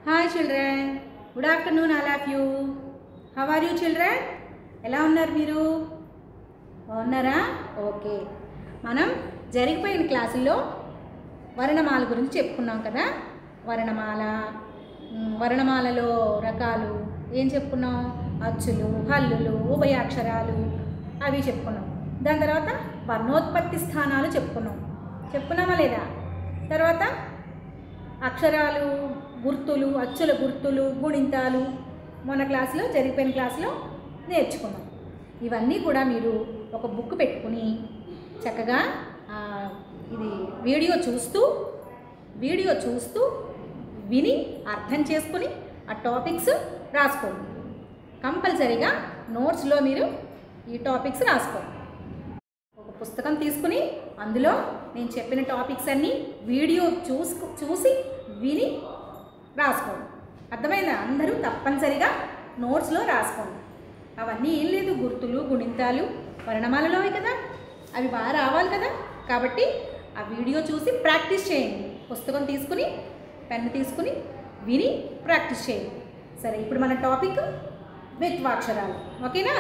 Hi children good afternoon all of you how are you children ఎలా ఉన్నారు మీరు బాగున్నారా ఓకే మనం జరిగిపోయిన క్లాసుల్లో వర్ణమాల గురించి చెప్పుకున్నాం కదా వర్ణమాల మ్, వర్ణమాలలో రకాలు ఏం చెప్పుకున్నాం అచ్చులు హల్లులు ఉభయాక్షరాలు అవి చెప్పుకున్నాం దాని తర్వాత వర్ణోత్పత్తి స్థానాలు చెప్పుకున్నాం చెప్పుకున్నామా లేదా తర్వాత అక్షరాలు గుర్తులు అచ్చుల గుర్తులు గుణింతాలు మొన్న క్లాసులో జరిగిపోయిన క్లాసులో నేర్చుకున్నాం ఇవన్నీ కూడా మీరు ఒక బుక్ పెట్టుకుని చక్కగా ఆ, ఇది వీడియో చూస్తూ వీడియో చూస్తూ విని అర్థం చేసుకుని ఆ టాపిక్స్ రాసుకోండి కంపల్సరీగా నోట్స్లో మీరు ఈ టాపిక్స్ రాసుకోండి ఒక పుస్తకం తీసుకుని అందులో నేను చెప్పిన టాపిక్స్ అన్నీ వీడియో చూసుకు చూసి విని రాసుకోండి అర్థమైందా అందరూ తప్పనిసరిగా నోట్స్లో రాసుకోండి అవన్నీ ఏం లేదు గుర్తులు గుణింతాలు వర్ణమాలలోవి కదా అవి బాగా రావాలి కదా కాబట్టి ఆ వీడియో చూసి ప్రాక్టీస్ చేయండి పుస్తకం తీసుకుని పెన్ను తీసుకుని విని ప్రాక్టీస్ చేయండి సరే ఇప్పుడు మన టాపిక్ ద్విత్వాక్షరాలు ఓకేనా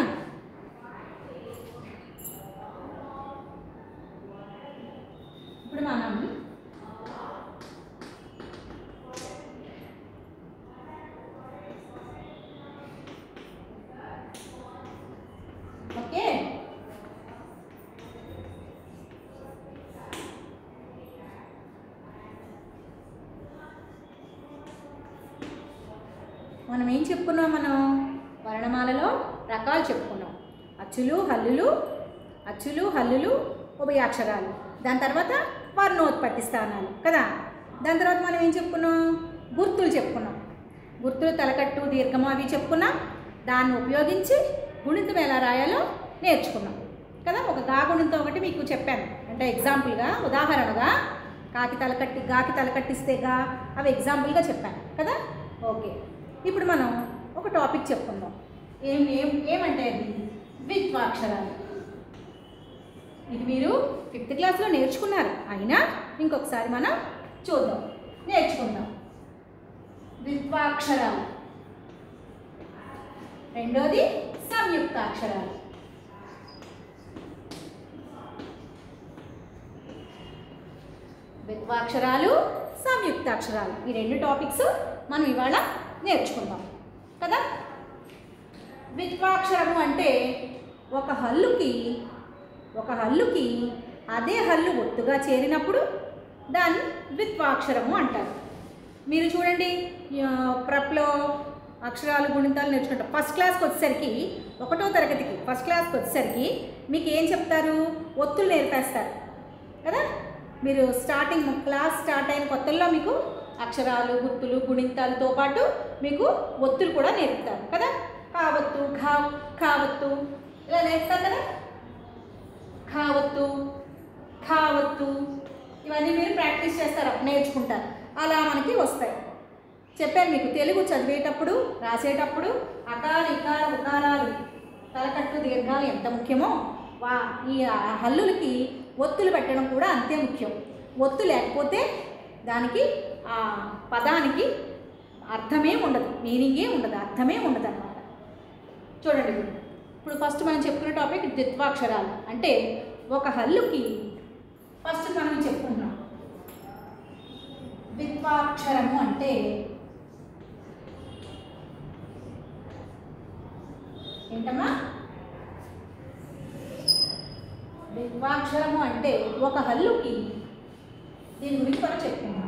ఇప్పుడు మనం ఓకే మనం ఏం చెప్పుకున్నాం మనం వర్ణమాలలో రకాలు చెప్పుకున్నాం అచ్చులు హల్లులు అచ్చులు హల్లులు ఉభయాక్షరాలు దాని తర్వాత వర్ణోత్పత్తి స్థానాలు కదా దాని తర్వాత మనం ఏం చెప్పుకున్నాం గుర్తులు చెప్పుకున్నాం గుర్తులు తలకట్టు దీర్ఘము అవి చెప్పుకున్నాం దాన్ని ఉపయోగించి గుణితం ఎలా రాయాలో నేర్చుకున్నాం కదా ఒక గా గుణితం ఒకటి మీకు చెప్పాను అంటే ఎగ్జాంపుల్గా ఉదాహరణగా కాకి తలకట్టి గాకి తలకట్టిస్తే గా అవి ఎగ్జాంపుల్గా చెప్పాను కదా ఓకే ఇప్పుడు మనం ఒక టాపిక్ చెప్పుకుందాం ఏం ఏం ఏమంటే అది ద్విత్వాక్షరాలు ఇది మీరు ఫిఫ్త్ క్లాస్లో నేర్చుకున్నారు అయినా ఇంకొకసారి మనం చూద్దాం నేర్చుకుందాం ద్విత్వాక్షరాలు రెండోది సంయుక్తాక్షరాలు ద్విత్వాక్షరాలు సంయుక్తాక్షరాలు ఈ రెండు టాపిక్స్ మనం ఇవాళ నేర్చుకుందాం కదా ద్విత్వాక్షరము అంటే ఒక హల్లుకి ఒక హల్లుకి అదే హల్లు ఒత్తుగా చేరినప్పుడు దాన్ని ద్విత్వాక్షరము అంటారు మీరు చూడండి ఆ, ప్రప్లో అక్షరాలు గుణితాలు నేర్చుకుంటారు ఫస్ట్ క్లాస్కి వచ్చేసరికి ఒకటో తరగతికి ఫస్ట్ క్లాస్కి వచ్చేసరికి మీకు ఏం చెప్తారు ఒత్తులు నేర్పేస్తారు కదా మీరు స్టార్టింగ్ క్లాస్ స్టార్ట్ అయిన కొత్తల్లో మీకు అక్షరాలు గుర్తులు గుణింతాలతో పాటు మీకు ఒత్తులు కూడా నేర్పుతారు కదా కావత్తు ఖా కావత్తు ఇలా నేర్పుతారు కదా ఖావత్తు ఖావత్తు ఇవన్నీ మీరు ప్రాక్టీస్ చేస్తారు అప్పుడు నేర్చుకుంటారు అలా మనకి వస్తాయి చెప్పాను మీకు తెలుగు చదివేటప్పుడు రాసేటప్పుడు అకార ఇకార ఉకారాలు తలకట్టు దీర్ఘాలు ఎంత ముఖ్యమో వా ఈ హల్లులకి ఒత్తులు పెట్టడం కూడా అంతే ముఖ్యం ఒత్తు లేకపోతే దానికి ఆ పదానికి అర్థమే ఉండదు మీనింగే ఉండదు అర్థమే ఉండదు అనమాట చూడండి ఇప్పుడు. ఇప్పుడు ఫస్ట్ మనం చెప్పుకునే టాపిక్ ద్విత్వాక్షరాలు అంటే ఒక హల్లుకి ఫస్ట్ మనం చెప్పుకున్నాం ద్విత్వాక్షరము అంటే ఏంటమ్మా ద్విత్వాక్షరము అంటే ఒక హల్లుకి దీని గురించి మనం చెప్పుకున్నాం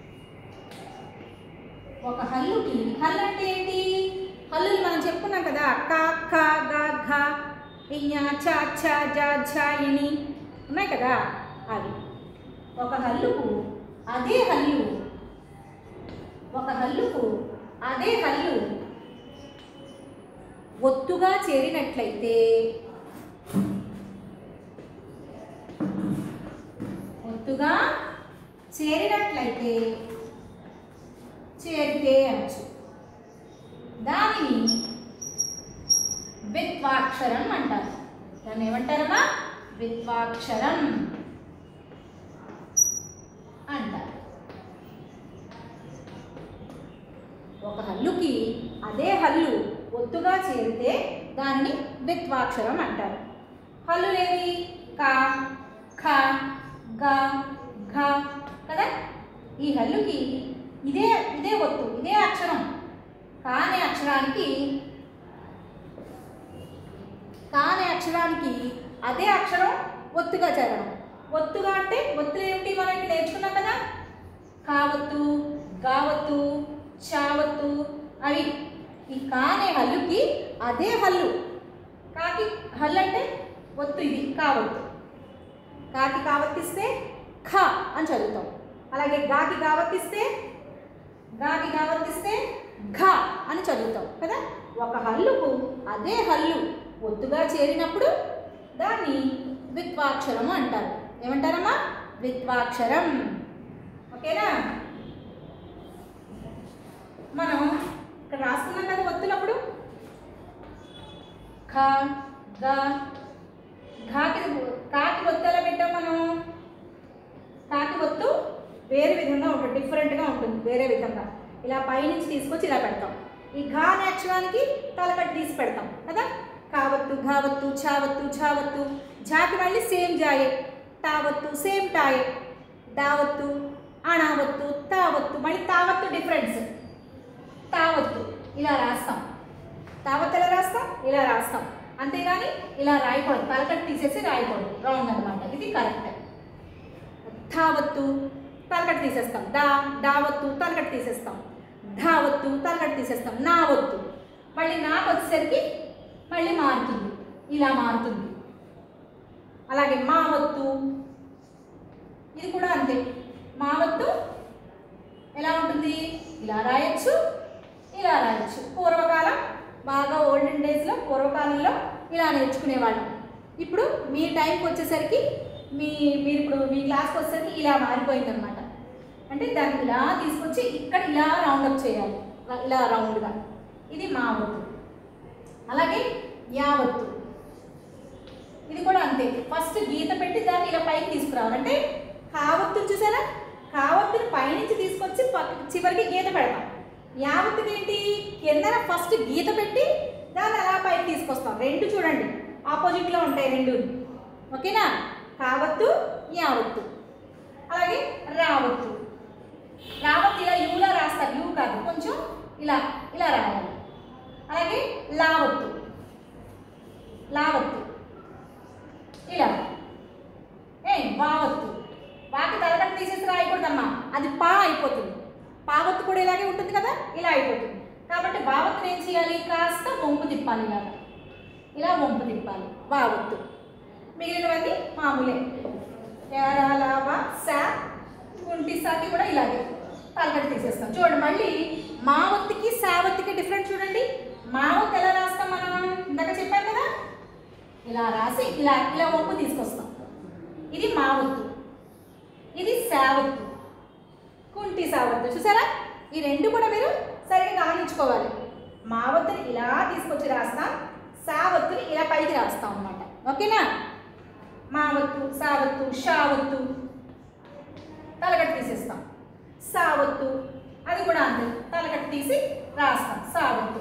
ఒక హల్లుకి హల్లు అంటే ఏంటి హల్లులు మనం చెప్పుకున్నాం కదా క ఖ గ ఘ ఇញచ ఛ జ ఝ ఇని ఉన్నాయి కదా అవి ఒక హల్లుకు అదే హల్లు ఒక హల్లుకు అదే హల్లు ఒత్తుగా చేరినట్లయితే ఒత్తుగా చేరినట్లయితే చేరితే అనొచ్చు దానిని ద్విత్వాక్షరం అంటారు దాన్ని ఏమంటారమ్మా ద్విత్వాక్షరం అంటారు ఒక హల్లుకి అదే హల్లు ఒత్తుగా చేరితే దానిని ద్విత్వాక్షరం అంటారు హల్లులేవి క ఖ గ ఘ కదా ఈ హల్లుకి ఇదే ఇదే ఒత్తు ఇదే అక్షరం కానే అక్షరానికి కానే అక్షరానికి అదే అక్షరం ఒత్తుగా చేరడం ఒత్తుగా అంటే ఒత్తులు ఏమిటి మనకి నేర్చుకున్నాం కదా కావత్తు గావత్తు చావత్తు అవి ఈ కానే హల్లుకి అదే హల్లు కాకి హల్లు అంటే ఒత్తు ఇది కావత్తు కాకి కావత్తిస్తే ఖ అని చదువుతాం అలాగే గాకి కావత్తిస్తే గాకి కావత్తిస్తే ఘ అని చదువుతాం కదా ఒక హల్లుకు అదే హల్లు ఒత్తుగా చేరినప్పుడు దాన్ని ద్విత్వాక్షరము అంటారు ఏమంటారమ్మా ద్విత్వాక్షరం ఓకేనా మనం ఇక్కడ రాసుకున్నాం కదా ఒత్తులప్పుడు ఖ గ ఘాకి కాకి ఒత్తు ఎలా పెట్టాం మనం కాకి ఒత్తు వేరే విధంగా ఉంటుంది డిఫరెంట్గా ఉంటుంది వేరే విధంగా ఇలా పైనుంచి తీసుకొచ్చి ఇలా పెడతాం ఈ ఘా అనే అక్షరానికి తలకట్టు తీసి పెడతాం కదా కావత్తు ఘావత్తు చావత్తు ఛావత్తు జాకి మళ్ళీ సేమ్ జాయే తావత్తు సేమ్ టాయే దావత్తు అణావత్తు తావత్తు మళ్ళీ తావత్తు డిఫరెన్స్ తావత్తు ఇలా రాస్తాం తావత్తు ఎలా రాస్తాం ఇలా రాస్తాం అంతేగాని ఇలా రాయకూడదు తలకట్టు తీసేసి రాయకూడదు రౌండ్ అనమాట ఇది కరెక్ట్ ధావత్తు తలకట్టు తీసేస్తాం దా దావత్తు తలకట్టు తీసేస్తాం ధావత్తు తలకట్టు తీసేస్తాం నావత్తు మళ్ళీ నాకు వచ్చేసరికి మళ్ళీ మారుతుంది ఇలా మారుతుంది అలాగే మావత్తు ఇది కూడా అంతే మావత్తు ఎలా ఉంటుంది ఇలా రాయొచ్చు ఇలా రాయొచ్చు పూర్వకాలం బాగా ఓల్డెన్ డేస్లో పూర్వకాలంలో ఇలా నేర్చుకునేవాళ్ళం ఇప్పుడు మీ టైంకి వచ్చేసరికి మీ మీరు ఇప్పుడు మీ క్లాస్కి వచ్చేసరికి ఇలా మారిపోయింది అనమాట అంటే దాన్ని ఇలా తీసుకొచ్చి ఇక్కడ ఇలా రౌండప్ చేయాలి ఇలా- ఇలా రౌండ్గా ఇది మావత్తు అలాగే యావత్తు ఇది కూడా అంతే ఫస్ట్ గీత పెట్టి దాన్ని ఇలా పైకి తీసుకురావాలి అంటే కావత్తు చూసారా కావత్తుని పైనుంచి తీసుకొచ్చి పక్క చివరికి గీత పెడతాం యావత్తుకి ఏంటి కిందన ఫస్ట్ గీత పెట్టి దాన్ని అలా పైకి తీసుకొస్తాం రెండు చూడండి ఆపోజిట్లో ఉంటాయి రెండు ఓకేనా కావత్తు యావత్తు అలాగే రావత్తు రావత్తు ఇలా యూలా రాస్తారు యూ కాదు కొంచెం ఇలా ఇలా రాయాలి అలాగే లావత్తు లావత్తు ఇలా ఏ వావత్తు వాకి తలకట్టు తీసేసి రాయకూడదమ్మా అది పా అయిపోతుంది పావత్తు కూడా ఇలాగే ఉంటుంది కదా ఇలా అయిపోతుంది కాబట్టి వావత్తుని ఏం చేయాలి కాస్త వంపు తిప్పాలి ఇలా ఇలా వంపు తిప్పాలి వావత్తు మిగిలినవన్నీ మామూలే ఎరా లావా సా కుంటి సాకి కూడా ఇలాగే తలకట్టు తీసేస్తాం చూడండి మళ్ళీ మావత్తికి సావత్తికి డిఫరెంట్ చూడండి మావత్తు ఎలా రాస్తాం మనం ఇందాక చెప్పాను కదా ఇలా రాసి ఇలా ఇలా వంపు తీసుకొస్తాం ఇది మావత్తు ఇది సావత్తు కుంటి సావత్తు చూసారా ఈ రెండు కూడా మీరు సరిగ్గా గమనించుకోవాలి మావత్తుని ఇలా తీసుకొచ్చి రాస్తాం సావత్తుని ఇలా పైకి రాస్తాం అన్నమాట ఓకేనా మావత్తు సావత్తు షావత్తు తలకట్టు తీసేస్తాం సావత్తు అది కూడా అంతే తలకట్టు తీసి రాస్తాం సావత్తు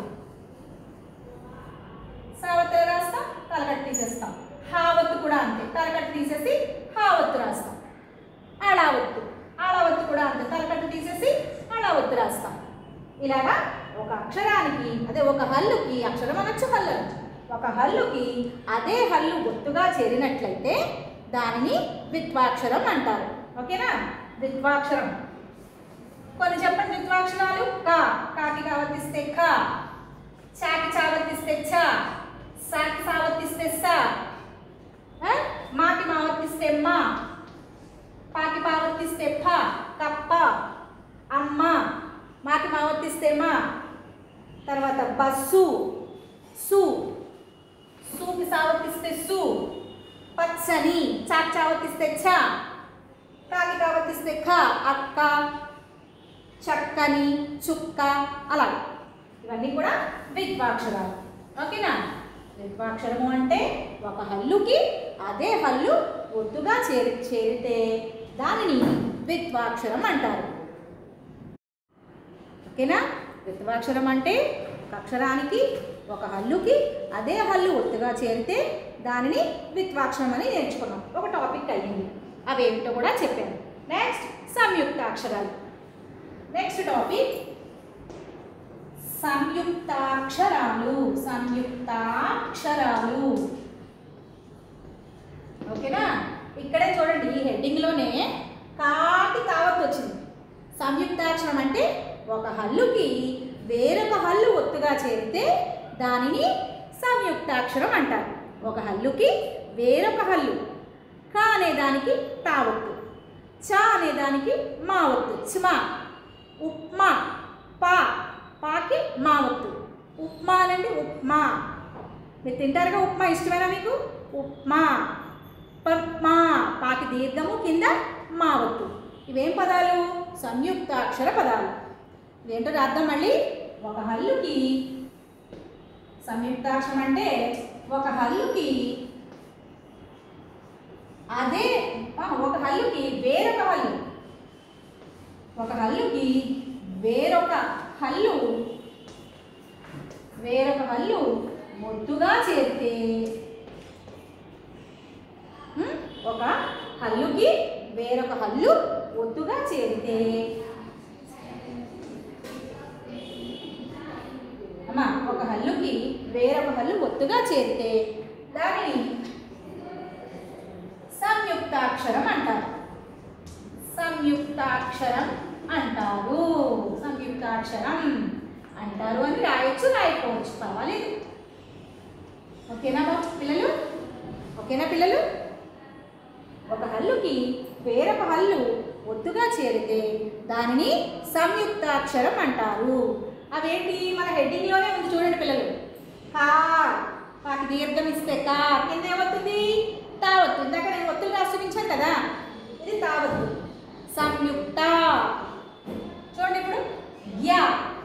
సావత్తు రాస్తాం తలకట్టు తీసేస్తాం హావత్తు కూడా అంతే తలకట్టు తీసేసి హావత్తు రాస్తాం ఆళావత్తు ఆళావత్తు కూడా అంతే తలకట్టు తీసేసి ఆళావత్తు రాస్తాం ఇలాగా ఒక అక్షరానికి అదే ఒక హల్లుకి అక్షరం అనొచ్చు హల్లు అనొచ్చు ఒక హల్లుకి అదే హల్లు ఒత్తుగా చేరినట్లయితే దానిని ద్విత్వాక్షరం అంటారు ఓకేనా ద్విత్వాక్షరం కొన్ని చెప్పండి ద్విత్వాక్షరాలు కా కాకి కావతిస్తే ఖ చాకి చావత్తిస్తే చ సాకి సావత్తిస్తే స ఆ? మాకి మావత్తిస్తే మా పాకి పావత్తిస్తే ఫ కప్ప అమ్మ మాకి మావత్తిస్తే మా తర్వాత బస్సు సు సూకి సావత్తిస్తే సు పచ్చని చాకి చావత్తిస్తే చ కాకి కావత్తిస్తే ఖ అక్క చక్కని చుక్క అలా ఇవన్నీ కూడా ద్విత్వాక్షరాలు ఓకేనా ద్విత్వాక్షరము అంటే ఒక హల్లుకి అదే హల్లు ఒత్తుగా చేరి చేరితే దానిని ద్విత్వాక్షరం అంటారు ఓకేనా ద్విత్వాక్షరం అంటే ఒక అక్షరానికి ఒక హల్లుకి అదే హల్లు ఒత్తుగా చేరితే దానిని ద్విత్వాక్షరం అని నేర్చుకున్నాం ఒక టాపిక్ అయ్యింది అవేమిటో కూడా చెప్పాను నెక్స్ట్ సంయుక్త అక్షరాలు నెక్స్ట్ టాపిక్ సంయుక్తాక్షరాలు సంయుక్తాక్షరాలు ఓకేనా ఇక్కడే చూడండి ఈ హెడ్డింగ్లోనే కాకి తావత్ వచ్చింది సంయుక్తాక్షరం అంటే ఒక హల్లుకి వేరొక హల్లు ఒత్తుగా చేరితే దానిని సంయుక్తాక్షరం అంటారు ఒక హల్లుకి వేరొక హల్లు క అనే దానికి తావత్తు చ అనే దానికి మా ఒత్తు చ్మ ఉప్మా పా పాకి మా ఒత్తు ఉప్మా అనండి ఉప్మా మీరు తింటారుగా ఉప్మా ఇష్టమేనా మీకు ఉప్మా పద్మా పాకి దీర్ఘము కింద మా ఒత్తు ఇవేం పదాలు సంయుక్తాక్షర పదాలు ఇవేంటో రాద్దాం మళ్ళీ ఒక హల్లుకి సంయుక్తాక్షరం అంటే ఒక హల్లుకి అదే ఆ, ఒక హల్లుకి వేరొక హల్లు ఒక హల్లుకి వేరొక హల్లు వేరొక హల్లు మొద్దుగా చేరితే ఉమ్, ఒక హల్లుకి వేరొక హల్లు ఒత్తుగా చేరితే అమ్మా ఒక హల్లుకి వేరొక హల్లు ఒత్తుగా చేరితే దానిని సంయుక్తాక్షరం అంటారు సంయుక్తాక్షరం అంటారు సంయుక్తాక్షరం అంటారు అని రాయొచ్చు రాయకపోవచ్చు పర్వాలేదు ఓకేనా బాబు పిల్లలు ఓకేనా పిల్లలు ఒక హల్లుకి వేరొక హల్లు ఒత్తుగా చేరితే దానిని సంయుక్తాక్షరం అంటారు అవేంటి మన హెడ్డింగ్లోనే ఉంది చూడండి పిల్లలు కా కాకి దీర్ఘం ఇస్తే కా కింద ఏమవుతుంది తావత్తు ఇందాక నేను ఒత్తులు రాసి చూపించాను కదా ఇది తావత్తు సంయుక్త చూడండి ఇప్పుడు యా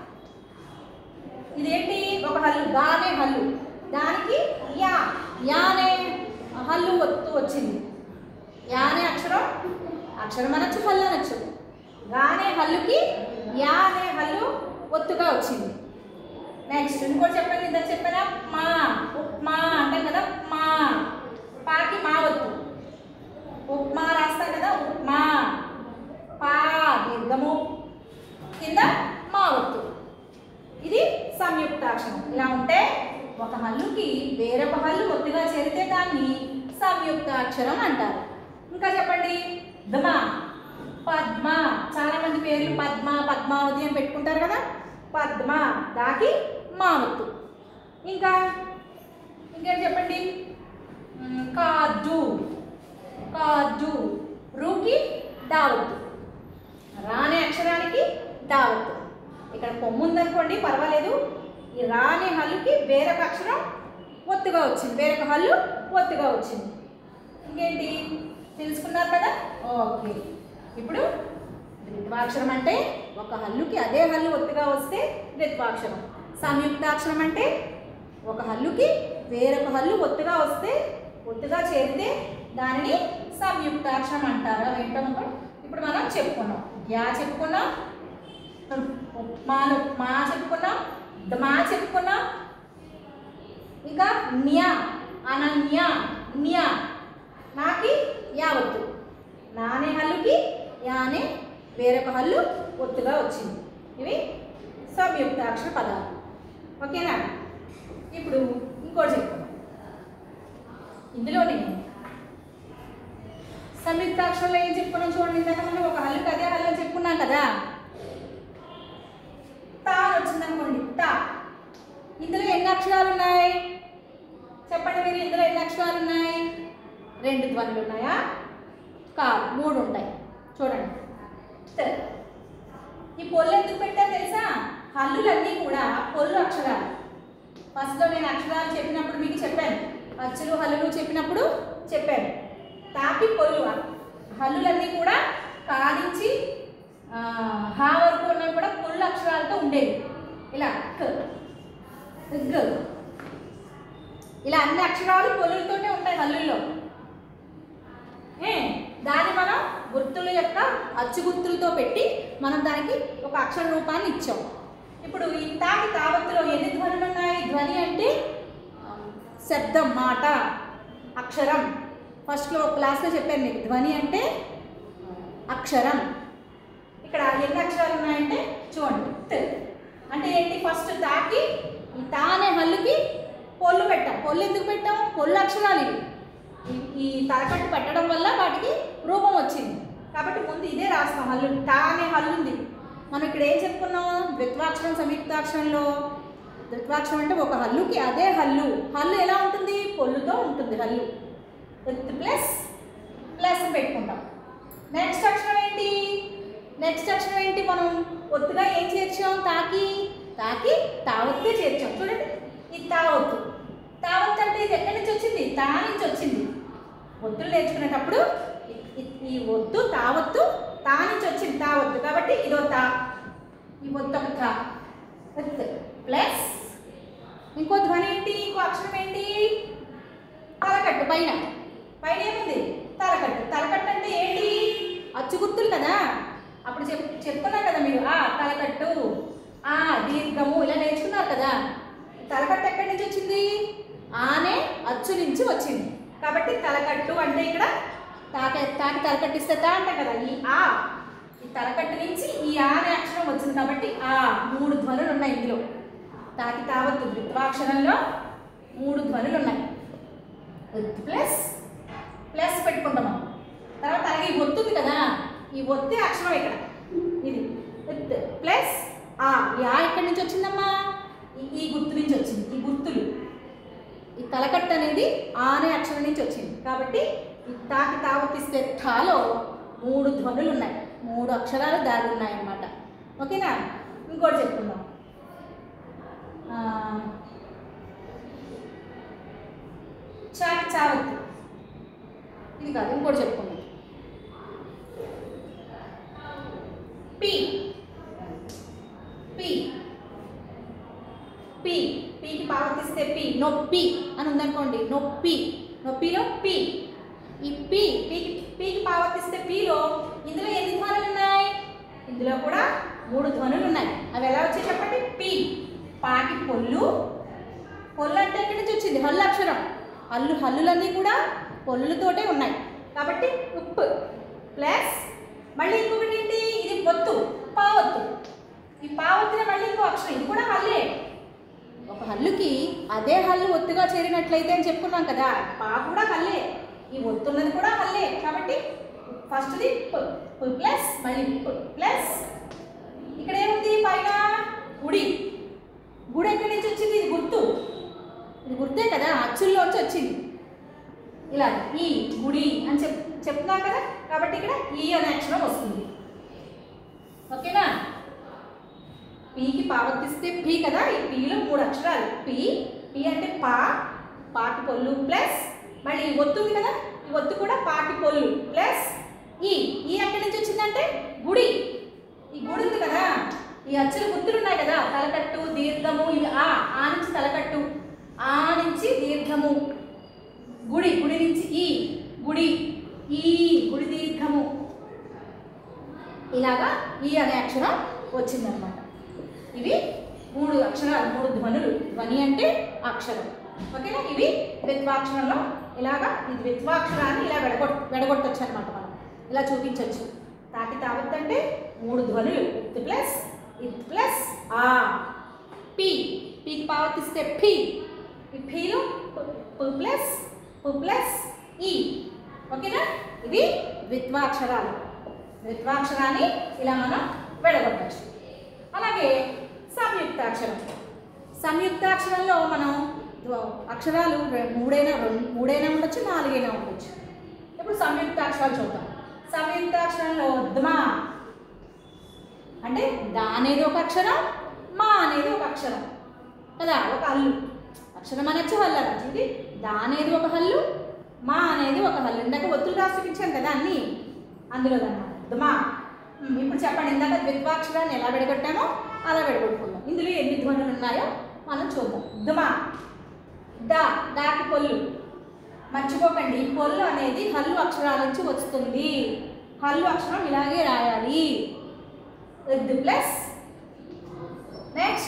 ఇదేంటి ఒక హల్లు గానే హల్లు దానికి యా యానే హల్లు ఒత్తు వచ్చింది యానే అక్షరం అక్షరం అనొచ్చు హల్లు అనొచ్చు గానే హల్లుకి యా అనే హల్లు ఒత్తుగా వచ్చింది నెక్స్ట్ ఇంకోటి చెప్పండి ఇంత చెప్పానా మా ఉప్మా అంటాం కదా ఉప్మా పాకి మా వద్దు ఉప్మా రాస్తాం కదా ఉప్మా పా దీర్ఘము కింద మా వద్దు ఇది సంయుక్తాక్షరం ఇలా ఉంటే ఒక హల్లుకి వేరొక హల్లు ఒత్తుగా చేరితే దాన్ని సంయుక్తాక్షరం అంటారు ఇంకా చెప్పండి దమ పద్మ చాలా మంది పేర్లు పద్మ పద్మావతి అని పెట్టుకుంటారు కదా పద్మ దాకి మావత్తు ఇంకా ఇంకేంటి చెప్పండి మ్, కాజు కాజు రూకి దావత్తు రానే అక్షరానికి దావత్తు ఇక్కడ కొమ్ము ఉందనుకోండి పర్వాలేదు ఈ రాని హల్లుకి వేరొక అక్షరం ఒత్తుగా వచ్చింది వేరొక హల్లు ఒత్తుగా వచ్చింది ఇంకేంటి తెలుసుకున్నారు కదా ఓకే ఇప్పుడు ద్విత్వాక్షరం అంటే ఒక హల్లుకి అదే హల్లు ఒత్తుగా వస్తే ద్విత్వాక్షరం సంయుక్తాక్షరం అంటే ఒక హల్లుకి వేరొక హల్లు ఒత్తుగా వస్తే ఒత్తుగా చేరితే దానిని సంయుక్తాక్షరం అంటారు అవేంటో మనం ఇప్పుడు మనం చెప్పుకున్నాం యా చెప్పుకున్నాం ఉప్మాను మా చెప్పుకున్నాం మా చెప్పుకున్నాం ఇంకా న్యా అనన్య న్య నాకి యావత్తు నానే హల్లుకి యానే వేరొక హల్లు ఒత్తుగా వచ్చింది ఇవి సంయుక్తాక్షర పదాలు ఓకేనా ఇప్పుడు ఇంకోటి చెప్పుకున్నాం ఇందులోనే సంయుక్తాక్షరంలో ఏం చెప్పుకున్నాం చూడండి ఇందాక మనం ఒక హల్లుకి అదే హల్లు అని చెప్పుకున్నాం కదా తా అని వచ్చిందనుకోండి తా ఇందులో ఎన్ని అక్షరాలు ఉన్నాయి చెప్పండి మీరు ఇందులో ఎన్ని అక్షరాలు ఉన్నాయి రెండు ధ్వనులు ఉన్నాయా కాదు మూడు ఉంటాయి చూడండి త. ఈ పొల్లు ఎందుకు పెట్టా తెలుసా హల్లులన్నీ కూడా పొల్లు అక్షరాలు ఫస్ట్లో నేను అక్షరాలు చెప్పినప్పుడు మీకు చెప్పాను అచ్చులు హల్లులు చెప్పినప్పుడు చెప్పాను తాకి పొల్లు హల్లులన్నీ కూడా కానించి ఆ, హా వరకు ఉన్నవి కూడా పొల్లు అక్షరాలతో ఉండేవి ఇలా క గ ఇలా అన్ని అక్షరాలు పొల్లులతోనే ఉంటాయి హల్లుల్లో ఏ దాన్ని మనం గుర్తుల యొక్క అచ్చు గుర్తులతో పెట్టి మనం దానికి ఒక అక్షర రూపాన్ని ఇచ్చాం ఇప్పుడు ఈ తాకి తావత్తులో ఎన్ని ధ్వనులు ఉన్నాయి ధ్వని అంటే ఆ, శబ్దం మాట అక్షరం ఫస్ట్లో క్లాస్లో చెప్పాను మీకు ధ్వని అంటే అక్షరం ఇక్కడ ఎన్ని అక్షరాలు ఉన్నాయంటే చూడండి త. అంటే ఏంటి ఫస్ట్ తాకి ఈ తా అనే హల్లుకి పొల్లు పెట్టాం పొల్లు ఎందుకు పెట్టాం పొల్లు అక్షరాలు ఇవి ఈ- ఈ తలకట్టు పెట్టడం వల్ల వాటికి రూపం వచ్చింది కాబట్టి ముందు ఇదే రాస్తాం హల్లు టా అనే హల్లు ఉంది మనం ఇక్కడ ఏం చెప్పుకున్నాం ద్విత్వాక్షరం సంయుక్తాక్షరంలో ద్విత్వాక్షరం అంటే ఒక హల్లుకి అదే హల్లు హల్లు ఎలా ఉంటుంది పొల్లుతో ఉంటుంది హల్లు విత్ ప్లస్ ప్లస్ పెట్టుకుంటాం నెక్స్ట్ అక్షరం ఏంటి నెక్స్ట్ అక్షరం ఏంటి మనం ఒత్తుగా ఏం చేర్చాం తాకి తాకి తావత్తే చేర్చాం చూడండి ఇది తావత్తు తావత్తు అంటే ఇది ఎక్కడి నుంచి వచ్చింది తా నుంచి వచ్చింది ఒత్తులు నేర్చుకునేటప్పుడు ఇ- ఇ- ఈ ఒత్తు తావత్తు తా నుంచి వచ్చింది తావత్తు కాబట్టి ఇదో తా ఈ ఒత్తు ఒక తా ఒత్తు ప్లస్ ఇంకో ధ్వని ఏంటి ఇంకో అక్షరం ఏంటి తలకట్టు పైన పైన ఏముంది తలకట్టు తలకట్టు అంటే ఏంటి అచ్చుగుర్తులు కదా అప్పుడు చెప్ చెప్పుకున్నారు కదా మీరు ఆ తలకట్టు ఆ దీర్ఘము ఇలా నేర్చుకున్నారు కదా తలకట్టు ఎక్కడి నుంచి వచ్చింది ఆనే అచ్చు నుంచి వచ్చింది కాబట్టి తలకట్టు అంటే ఇక్కడ తాక తాకి తలకట్టిస్తే తా అంట కదా ఈ ఆ ఈ తలకట్టు నుంచి ఈ ఆ అనే అక్షరం వచ్చింది కాబట్టి ఆ మూడు ధ్వనులు ఉన్నాయి ఇందులో తాకి తావత్తు ద్విత్వాక్షరంలో మూడు ధ్వనులు ఉన్నాయి ప్లస్ ప్లస్ పెట్టుకుంటాం మనం తర్వాత అలాగే ఈ ఒత్తు ఉంది కదా ఈ ఒత్తే అక్షరం ఇక్కడ ఇది ఒత్తు ప్లస్ ఆ ఈ ఆ ఎక్కడి నుంచి వచ్చిందమ్మా ఈ ఈ గుర్తు నుంచి వచ్చింది ఈ గుర్తులు ఈ తలకట్టు అనేది ఆ అనే అక్షరం నుంచి వచ్చింది కాబట్టి ఈ తాకి తావతిస్తే ఠాలో మూడు ధ్వనులు ఉన్నాయి మూడు అక్షరాలు దాగి ఉన్నాయి అన్నమాట ఓకేనా ఇంకోటి చెప్పుకుందాం ఆ, చాకి చావత్తు ఇది కాదు ఇంకోటి చెప్పుకుందాం పి పి పి పీకి పావతిస్తే పి నొప్పి అని ఉందనుకోండి నొప్పి నొప్పిలో పి ఈ పి పీకి పీకి పావతిస్తే పిలో ఇందులో ఎన్ని ధ్వనులు ఉన్నాయి ఇందులో కూడా మూడు ధ్వనులు ఉన్నాయి అవి ఎలా వచ్చాయి చెప్పండి పి పాకి పొల్లు పొల్లు అంటే ఎక్కడి నుంచి వచ్చింది హల్లు అక్షరం హల్లు హల్లులన్నీ కూడా పొల్లులతోటే ఉన్నాయి కాబట్టి ఉప్పు ప్లస్ మళ్ళీ ఇంకొకటి ఏంటి ఇది ఒత్తు పావత్తు ఈ పావత్తునే మళ్ళీ ఇంకో అక్షరం ఇది కూడా హల్లే ఒక హల్లుకి అదే హల్లు ఒత్తుగా చేరినట్లయితే అని చెప్పుకున్నాం కదా పా కూడా హల్లే ఈ ఒత్తున్నది కూడా హల్లే కాబట్టి ఫస్ట్ది ప్లస్ మళ్ళీ ప్లస్ ఇక్కడ ఏముంది పైన గుడి గుడి ఎక్కడి నుంచి వచ్చింది ఇది గుర్తు ఇది గుర్తే కదా అచ్చుల్లోంచి వచ్చింది ఇలా ఈ గుడి అని చెప్ చెప్తున్నాం కదా కాబట్టి ఇక్కడ ఈ అనే అక్షరం వస్తుంది ఓకేనా పీకి పావర్తిస్తే పీ కదా ఈ పీలో మూడు అక్షరాలు పీ పీ అంటే పా పాకి పొల్లు ప్లస్ మళ్ళీ ఈ ఒత్తు ఉంది కదా ఈ ఒత్తు కూడా పాకి పొల్లు ప్లస్ ఈ ఈ ఎక్కడి నుంచి వచ్చిందంటే గుడి ఈ గుడి ఉంది కదా ఈ అచ్చులు గుర్తులు ఉన్నాయి కదా తలకట్టు దీర్ఘము ఇవి ఆ ఆ నుంచి తలకట్టు ఆ నుంచి దీర్ఘము గుడి గుడి నుంచి ఈ గుడి ఈ గుడి దీర్ఘము ఇలాగా ఈ అనే అక్షరం వచ్చిందనమాట ఇవి మూడు అక్షరాలు మూడు ధ్వనులు ధ్వని అంటే అక్షరం ఓకేనా ఇవి ద్విత్వాక్షరంలో ఇలాగా ఈ ద్విత్వాక్షరాన్ని ఇలా వెడగొట్ వెడగొట్టచ్చు అనమాట మనం ఇలా చూపించవచ్చు తాకి తావత్ అంటే మూడు ధ్వనులు ఇత్ ప్లస్ ఇత్ ప్లస్ ఆ పి పీకి పావర్తిస్తే ఫీ ఈ ఫీలో పు ప్లస్ పు ప్లస్ ఈ ఓకేనా ఇవి ద్విత్వాక్షరాలు ద్విత్వాక్షరాన్ని ఇలా మనం విడగొట్టచ్చు అలాగే సంయుక్తాక్షరం సంయుక్తాక్షరంలో మనం ద్వ- అక్షరాలు రె- మూడైనా రెండు మూడైనా ఉండొచ్చు నాలుగైనా ఉండొచ్చు ఇప్పుడు సంయుక్తాక్షరాలు చూద్దాం సంయుక్తాక్షరంలో ద్మా అంటే దా అనేది ఒక అక్షరం మా అనేది ఒక అక్షరం కదా ఒక హల్లు అక్షరం అనొచ్చు హల్లు అనొచ్చు ఇది దా అనేది ఒక హల్లు మా అనేది ఒక హల్లు ఇందాక ఒత్తులు రాసి చూపించాం కదా అన్నీ అందులో అన్నమాట దుమా ఉమ్, ఇప్పుడు చెప్పండి ఇందాక ద్విత్వాక్షరాన్ని ఎలా విడగొట్టామో అలా విడగొట్టుకుందాం ఇందులో ఎన్ని ధ్వనులు ఉన్నాయో మనం చూద్దాం దుమా దా దాకి పొల్లు మర్చిపోకండి ఈ పొల్లు అనేది హల్లు అక్షరాల నుంచి వస్తుంది హల్లు అక్షరం ఇలాగే రాయాలి విత్ ప్లస్ నెక్స్ట్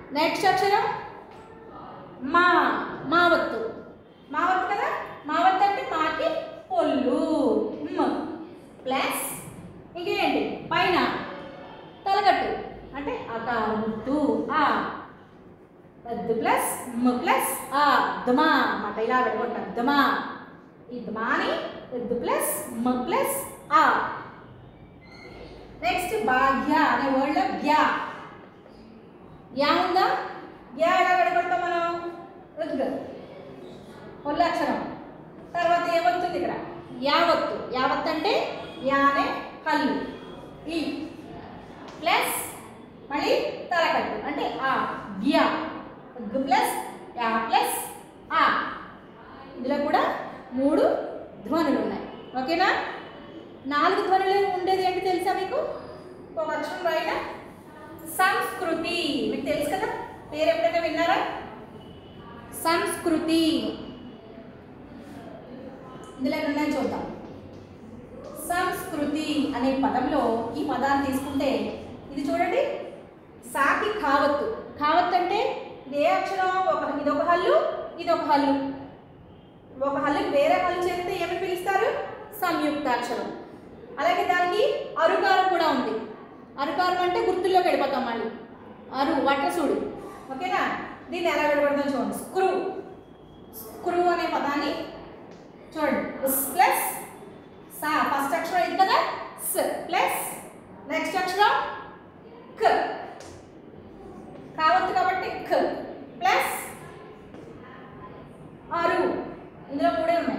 నెక్స్ట్ అక్షరం మా మావత్తు మావత్తు కదా మావత్తు అంటే మాకి పొల్లు మ్ ప్లస్ ఇంకేంటి పైన తలగట్టు అంటే అకారుతు ఆ వద్దు ప్లస్ మ్ ప్లస్ ఆ దుమా అన్నమాట ఇలా పెట్టుకుంటాం దుమా ఈ దుమాని వద్దు ప్లస్ మ్ ప్లస్ ఆ నెక్స్ట్ భాగ్య అనే వర్డ్లో గ్యా యా ఉందా యా ఎలా పెడగొడతాం మనం రుద్దు పొల్లక్షరం తర్వాత ఏమవుతుంది ఇక్కడ యావత్తు యావత్ అంటే యా అనే హల్లు ఈ ప్లస్ మళ్ళీ తలకట్టు అంటే ఆ గ్యా గ్ ప్లస్ యా ప్లస్ ఆ ఇందులో కూడా మూడు ధ్వనులు ఉన్నాయి ఓకేనా నాలుగు ధ్వనులు ఉండేది ఏంటి తెలుసా మీకు ఒక అక్షరం రాయినా సంస్కృతి మీకు తెలుసు కదా పేరు ఎప్పుడైనా విన్నారా సంస్కృతి ఇందులో ఎన్ని ఉన్నాయో చూద్దాం సంస్కృతి అనే పదంలో ఈ పదాన్ని తీసుకుంటే ఇది చూడండి సాకి కావత్తు కావత్తు అంటే ఇది ఏ అక్షరం ఒక ఇది ఒక హల్లు ఇది ఒక హల్లు ఒక హల్లు వేరే హల్లు చేస్తే ఏమని పిలుస్తారు సంయుక్తాక్షరం అలాగే దానికి అరుకారం కూడా ఉంది అరుకారం అంటే గుర్తుల్లోకి వెళ్ళిపోతాం మళ్ళీ అరు వట్రసూడు ఓకేనా దీన్ని ఎలా విడబడతాం చూడండి స్క్రూ స్క్రూ అనే పదాన్ని చూడండి ఉస్ ప్లస్ సా ఫస్ట్ అక్షరం ఇది కదా స్ ప్లస్ నెక్స్ట్ అక్షరం క్ కావద్దు కాబట్టి క్ ప్లస్ ఆరు ఇందులో మూడే ఉన్నాయి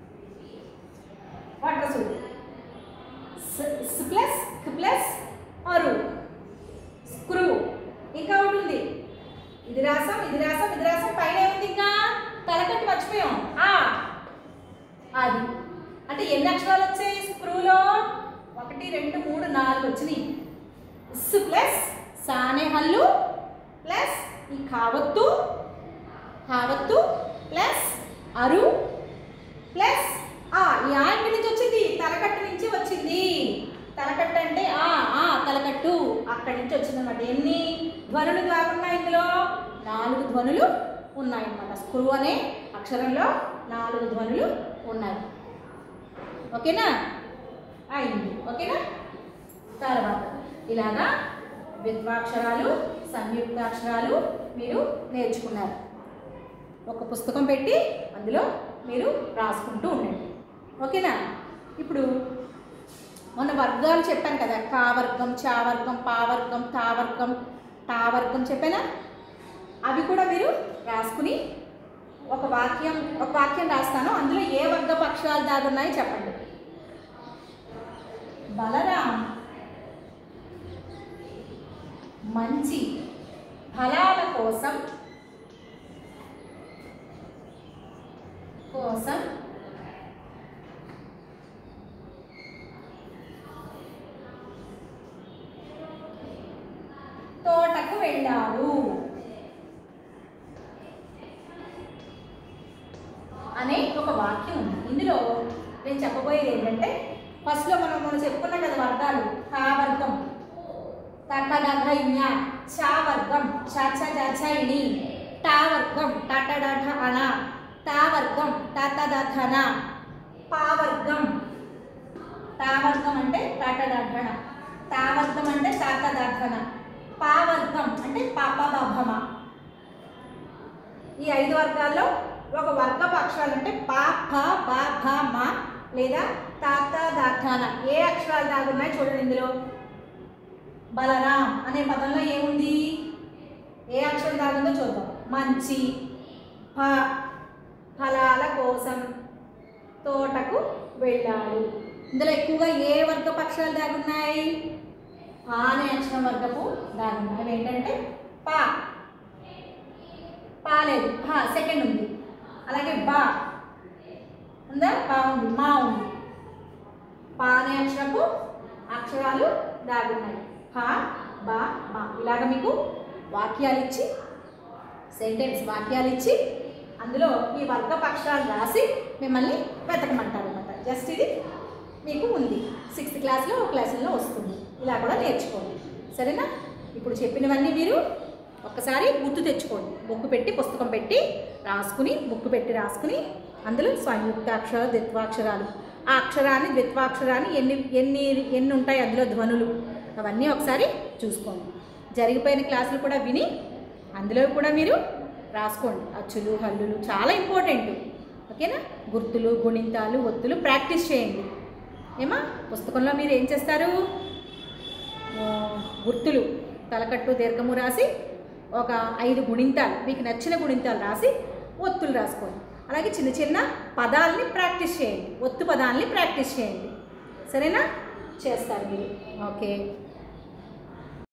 వాటర్ సూట్ స్ ప్లస్ క్ ప్లస్ ఆరు స్క్రూ ఇంకా ఒకటి ఉంది ఇది రాసాం ఇది రాసాం ఇది రాసాం పైన ఏముంది ఇంకా తలకట్టు మర్చిపోయాం ఆ అది అంటే ఎన్ని అక్షరాలు వచ్చాయి స్క్రూలో ఒకటి రెండు మూడు నాలుగు వచ్చినాయి స్ ప్లస్ సానే హల్లు ప్లస్ ఈ కావత్తు కావత్తు ప్లస్ అరు ప్లస్ ఆ ఈ ఆ ఎక్కడి నుంచి వచ్చింది తలకట్టు నుంచి వచ్చింది తలకట్టు అంటే ఆ ఆ తలకట్టు అక్కడి నుంచి వచ్చింది అనమాట ఎన్ని ధ్వనులు కాకుండా ఇందులో నాలుగు ధ్వనులు ఉన్నాయన్నమాట స్క్రూ అనే అక్షరంలో నాలుగు ధ్వనులు ఉన్నాయి ఓకేనా అయింది ఓకేనా తర్వాత ఇలాగా ద్విత్వాక్షరాలు సంయుక్తాక్షరాలు మీరు నేర్చుకున్నారు ఒక పుస్తకం పెట్టి అందులో మీరు రాసుకుంటూ ఉండండి ఓకేనా ఇప్పుడు మొన్న వర్గాలు చెప్పాను కదా కా వర్గం చా వర్గం పా వర్గం తా వర్గం టా వర్గం చెప్పానా అవి కూడా మీరు రాసుకుని ఒక వాక్యం ఒక వాక్యం రాస్తాను అందులో ఏ వర్గపు అక్షరాలు దాగున్నాయో చెప్పండి బలరాం మంచి ఫలాల కోసం కోసం తోటకు వెళ్ళాడు అనే ఒక వాక్యం ఉంది ఇందులో నేను చెప్పబోయేది ఏంటంటే ఫస్ట్లో మనం మనం చెప్పుకున్నాం కదా వర్గాలు కా వర్గం తక్కదఘ చా వర్గం చచ జచ ఇణి టా వర్గం టటడఠ అణ తా వర్గం తతదథన పా వర్గం తా వర్గం అంటే టటడఠణ తా వర్గం అంటే తతదథన పా వర్గం అంటే పాప బాభమ ఈ ఐదు వర్గాల్లో ఒక వర్గపు అక్షరాలు అంటే పా ఫ బ భ మ లేదా తాత దాథాన ఏ అక్షరాలు దాగున్నాయి చూడండి ఇందులో బలరాం అనే పదంలో ఏముంది ఏ అక్షరం దాగుందో చూద్దాం మంచి ఫ ఫలాల కోసం తోటకు వెళ్ళాడు ఇందులో ఎక్కువగా ఏ వర్గపు అక్షరాలు దాగున్నాయి పా అనే అక్షరం వర్గపు దాగున్నాయి అవి ఏంటంటే పా పా లేదు హా సెకండ్ ఉంది అలాగే బా ఉందా బా ఉంది మా ఉంది పా అనే అక్షరపు అక్షరాలు దాగున్నాయి హా బా మా ఇలాగ మీకు వాక్యాలు ఇచ్చి సెంటెన్స్ వాక్యాలు ఇచ్చి అందులో ఈ వర్గపు అక్షరాలు రాసి మిమ్మల్ని వెతకమంటారు అనమాట జస్ట్ ఇది మీకు ఉంది సిక్స్త్ క్లాస్లో ఒక క్లాసుల్లో వస్తుంది ఇలా కూడా నేర్చుకోండి సరేనా ఇప్పుడు చెప్పినవన్నీ మీరు ఒక్కసారి గుర్తు తెచ్చుకోండి బుక్ పెట్టి పుస్తకం పెట్టి రాసుకుని బుక్ పెట్టి రాసుకుని అందులో సంయుక్తాక్షరాలు ద్విత్వాక్షరాలు ఆ అక్షరాన్ని ద్విత్వాక్షరాన్ని ఎన్ని ఎన్ని ఎన్ని ఉంటాయి అందులో ధ్వనులు అవన్నీ ఒకసారి చూసుకోండి జరిగిపోయిన క్లాసులు కూడా విని అందులో కూడా మీరు రాసుకోండి అచ్చులు హల్లులు చాలా ఇంపార్టెంట్ ఓకేనా గుర్తులు గుణింతాలు ఒత్తులు ప్రాక్టీస్ చేయండి ఏమా పుస్తకంలో మీరు ఏం చేస్తారు ఆ, గుర్తులు తలకట్టు దీర్ఘము రాసి ఒక ఐదు గుణింతాలు మీకు నచ్చిన గుణింతాలు రాసి ఒత్తులు రాసుకోండి అలాగే చిన్న చిన్న పదాలని ప్రాక్టీస్ చేయండి ఒత్తు పదాలని ప్రాక్టీస్ చేయండి సరేనా చేస్తారు మీరు ఓకే